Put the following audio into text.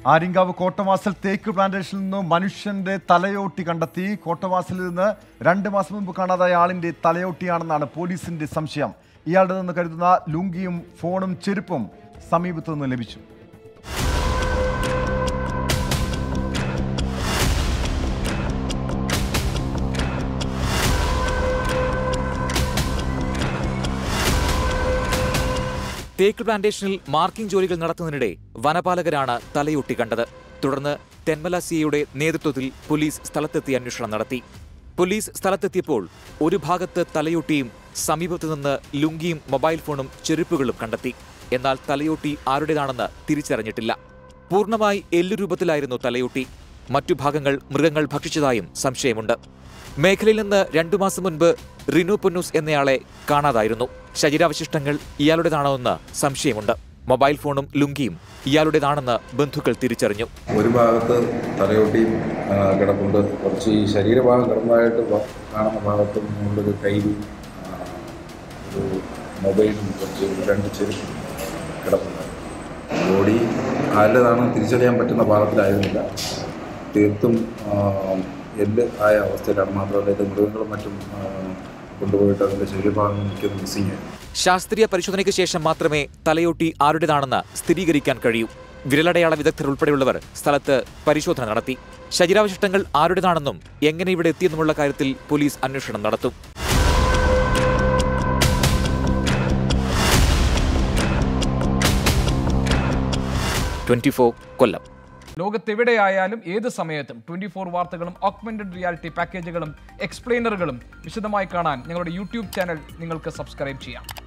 ആര്യങ്കാവ് കോട്ടവാസൽ തേക്ക് പ്ലാന്റേഷനിൽ നിന്ന് മനുഷ്യന്റെ തലയോട്ടി കണ്ടെത്തി കോട്ടവാസലിൽ നിന്ന് രണ്ട് മാസം മുമ്പ് കാണാതായ ആളിന്റെ തലയോട്ടിയാണെന്നാണ് പോലീസിന്റെ സംശയം ഇയാളുടെ നിന്ന് കരുതുന്ന ലുങ്കിയും ഫോണും ചെരുപ്പും സമീപത്തു നിന്ന് ലഭിച്ചു തേക്ക് പ്ലാന്റേഷനിൽ മാർക്കിംഗ് ജോലികൾ നടത്തുന്നതിനിടെ വനപാലകരാണ് തലയൊട്ടി കണ്ടത് തുടർന്ന് തെന്മല സിയുടെ നേതൃത്വത്തിൽ പോലീസ് സ്ഥലത്തെത്തി അന്വേഷണം നടത്തി പോലീസ് സ്ഥലത്തെത്തിയപ്പോൾ ഒരു ഭാഗത്ത് തലയൊട്ടിയും സമീപത്തു നിന്ന് ലുങ്കിയും മൊബൈൽ ഫോണും ചെരുപ്പുകളും കണ്ടെത്തി എന്നാൽ തലയൊട്ടി ആരുടേതാണെന്ന് തിരിച്ചറിഞ്ഞിട്ടില്ല പൂർണ്ണമായി എല്ലു രൂപത്തിലായിരുന്നു തലയൊട്ടി മറ്റു ഭാഗങ്ങൾ മൃഗങ്ങൾ ഭക്ഷിച്ചതായും സംശയമുണ്ട് മേഖലയിൽ നിന്ന് രണ്ടു മാസം മുൻപ് റിനു പൊന്നൂസ് എന്നയാളെ കാണാതായിരുന്നു ശരീരാവശിഷ്ടങ്ങൾ ഇയാളുടേതാണോ എന്ന് സംശയമുണ്ട് മൊബൈൽ ഫോണും ലുങ്കിയും ഇയാളുടേതാണെന്ന് ബന്ധുക്കൾ തിരിച്ചറിഞ്ഞു ഒരു ഭാഗത്ത് തലയോട്ടിയും ആ, കിടപ്പുണ്ട് കുറച്ച് ഈ ശരീരഭാഗം കിടന്നതായിട്ട് വ- കാണുന്ന ഭാഗത്ത് മുകളിലൊരു കയ്യിലും ആ, ഒരു മൊബൈലും കുറച്ച് രണ്ട് ചെരുപ്പും കിടപ്പുണ്ട് ബോഡി ആരുടേതാണെന്ന് തിരിച്ചറിയാൻ പറ്റുന്ന ഭാഗത്തിലായിരുന്നില്ല തീർത്തും ആ, എല്ല് ആയ അവസ്ഥയിലാണ് മാത്രമല്ല ഇത് മൃഗങ്ങളും മറ്റും ആ, കൊണ്ടുപോയിട്ട് അതിൻ്റെ ശരീരഭാഗം മിക്കതും മിസ്സിങ് ആയിരുന്നു ശാസ്ത്രീയ പരിശോധനയ്ക്ക് ശേഷം മാത്രമേ തലയോട്ടി ആരുടേതാണെന്ന് സ്ഥിരീകരിക്കാൻ കഴിയൂ വിരലടയാള വിദഗ്ധർ ഉൾപ്പെടെയുള്ളവർ സ്ഥലത്ത് പരിശോധന നടത്തി ശരീരാവശിഷ്ടങ്ങൾ ആരുടേതാണെന്നും എങ്ങനെ ഇവിടെ എത്തിയെന്നുമുള്ള കാര്യത്തിൽ പോലീസ് അന്വേഷണം നടത്തും ട്വന്റി കൊല്ലം ലോകത്തെവിടെയായാലും ഏത് സമയത്തും ട്വന്റി ഫോർ വാർത്തകളും ഓഗ്മെന്റഡ് റിയാലിറ്റി പാക്കേജുകളും എക്സ്പ്ലെയിനറുകളും വിശദമായി കാണാൻ ഞങ്ങളുടെ യൂട്യൂബ് ചാനൽ നിങ്ങൾക്ക് സബ്സ്ക്രൈബ് ചെയ്യാം